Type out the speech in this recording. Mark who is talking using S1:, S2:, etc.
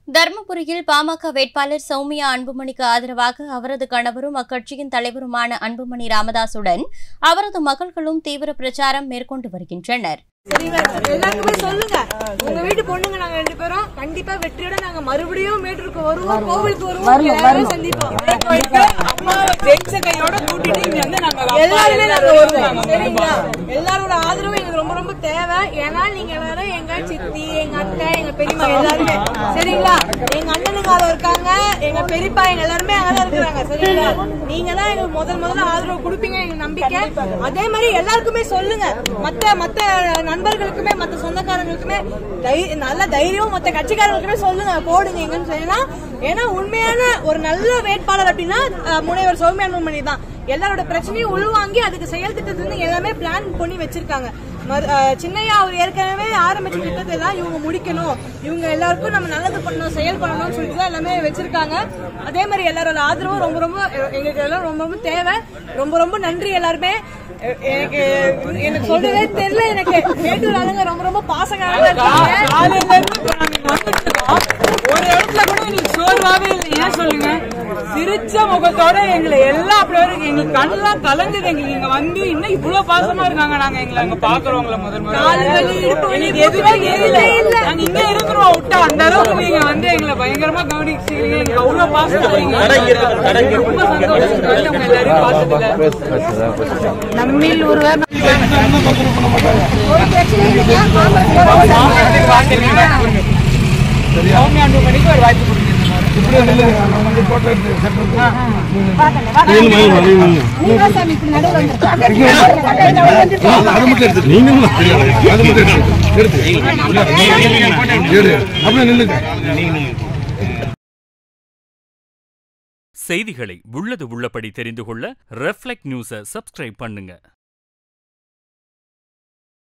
S1: தருமபுரியில் பாமக வேட்பாளர் சௌமியா அன்புமணிக்கு ஆதரவாக அவரது கணவரும் அக்கட்சியின் தலைவருமான அன்புமணி ராமதாசுடன் அவரது மகள்களும் தீவிர பிரச்சாரம் மேற்கொண்டு வருகின்றனர்
S2: சரிங்களா எல்லாருக்குமே சொல்லுங்க உங்க வீட்டு பொண்ணுங்க நாங்க ரெண்டு பேரும் கண்டிப்பா வெற்றியோட நாங்க மறுபடியும் மேட்டூருக்கு வருவோம் கோவிலுக்கு வருவோம் எல்லாரும் சந்திப்போம்
S3: ஜெயிச்ச கையோட கூட்டிட்டு இங்க வந்து நாங்க
S2: எல்லாருமே நாங்க வருவோம் சரிங்களா எல்லாரோட ஆதரவும் எங்களுக்கு ரொம்ப ரொம்ப தேவை ஏன்னா நீங்க எல்லாரும் எங்க சித்தி எங்க அத்தை எங்க பெரியம்மா எல்லாருமே சரிங்களா எங்க அண்ணனுங்க அங்க இருக்காங்க எங்க பெரியப்பா எங்க எல்லாருமே அங்கதான் இருக்கிறாங்க சரிங்களா நீங்க தான் எங்களுக்கு முதல் முதல்ல ஆதரவு கொடுப்பீங்க எங்க நம்பிக்கை அதே மாதிரி எல்லாருக்குமே சொல்லுங்க மத்த மத்த நண்பர்களுக்குமே மத்த சொந்தக்காரங்களுக்குமே தை- நல்ல தைரியம் மத்த கட்சிக்காரங்களுக்குமே சொல்லுங்க போடுங்க எங்கன்னு சொல்லலாம் ஏன்னா உண்மையான ஒரு நல்ல வேட்பாளர் அப்படின்னா அஹ், முனைவர் சௌமியா அன்புமணி தான் எல்லாரோட பிரச்சனையும் உள்வாங்கி அதுக்கு செயல் திட்டத்துல எல்லாமே பிளான் பண்ணி வச்சிருக்காங்க மறு- அஹ், சின்னையா அவர் ஏற்கனவே ஆரம்பிச்ச திட்டத்தை எல்லாம் இவங்க முடிக்கணும் இவங்க எல்லாருக்கும் நம்ம நல்லது பண்ணணும் செயல் பண்ணணும்னு சொல்லிட்டு தான் எல்லாமே வச்சிருக்காங்க அதே மாதிரி எல்லாரோட ஆதரவும் ரொம்ப ரொம்ப எ- எங்களுக்கு எல்லாம் ரொம்ப ரொம்ப தேவை ரொம்ப ரொம்ப நன்றி எல்லாருமே எ- எனக்கு எனக்கு சொல்லவே தெரியல எனக்கு மேட்டூர் ஆளுங்க ரொம்ப ரொம்ப பாசக்காரங்க இருக்காங்க
S3: காலையில இருந்து இப்ப நாங்க இங்க வந்துட்டு இருக்கோம். ஒரு இடத்துல கூட எங்களுக்கு சோர்வாவே இல்லை ஏன் சொல்லுங்க சிரிச்ச முகத்தோட எங்களை எல்லாம் அப்படி வரைக்கும் எங்களுக்கு கண்ணெல்லாம் கலங்குது எங்களுக்கு இங்க வந்து இன்னும் இவ்வளவு பாசமா இருக்காங்க நாங்க எங்களை அங்க பாக்குறவங்கள முதல்
S2: கால் வலி, இடுப்பு வலி,
S3: எனக்கு எதுவுமே தெரியல
S2: இல்ல.
S3: நாங்க இங்க இருக்கிறோம் விட்டா அந்த அளவுக்கு நீங்க வந்து எங்களை பயங்கரமா கவனிச்சிருக்கீங்க எங்களுக்கு அவ்வளவு பாசம் தரீங்க ரொம்ப சந்தோஷம் வந்து உங்க எல்லாரையும் பார்த்ததுல சௌமியா அன்புமணிக்கு ஒரு வாய்ப்பு கொடுங்க
S4: அது மட்டும் எடுத்து நீங்களும் அது மட்டும் எடுத்து எடுத்து எடு அப்படியே நில்லுங்க
S5: செய்திகளை உள்ளது உள்ளபடி தெரிந்து கொள்ள ரெஃப்ளெக்ட் நியூஸை சப்ஸ்கிரைப் பண்ணுங்க